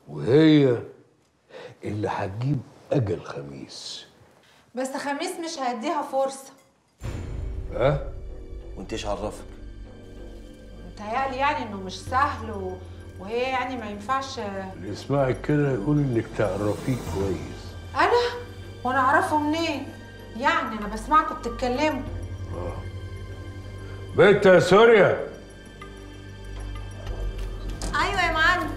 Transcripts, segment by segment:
وهي اللي هتجيب اجل خميس بس خميس مش هيديها فرصة ها وانت ايش عرفك متهيألي يعني انه مش سهل و... وهي يعني ما ينفعش اللي يسمعك كده يقول انك تعرفيه كويس انا وانا اعرفه منين يعني انا بسمعكم بتتكلموا بنت يا سوريا ايوه يا معلم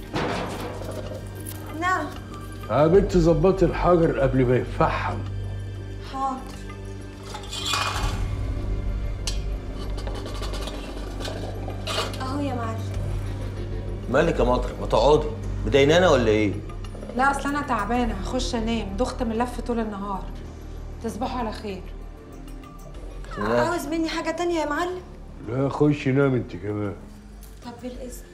نعم ها بنت ظبطي الحجر قبل ما يفحم حاضر اهو يا معلم مالك يا مطر ما تقعدي مضايقانا ولا ايه لا اصل انا تعبانه هخش انام دخت من اللف طول النهار تصبحوا على خير لا. عاوز مني حاجه تانية يا معلم لا خشي نام انت كمان طب بالاذن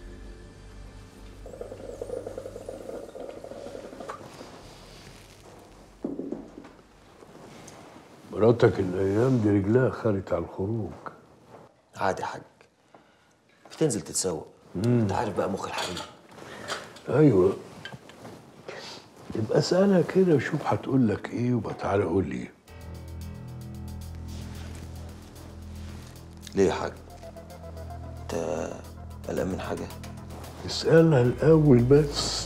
مراتك الايام دي رجلها خارت على الخروج عادي يا حاج بتنزل تتسوق انت عارف بقى مخ الحريم ايوه يبقى اسالها كده وشوف هتقول لك ايه وبقى تعالى قول لي ليه يا حاج انت قلقان من حاجه اسالها الاول بس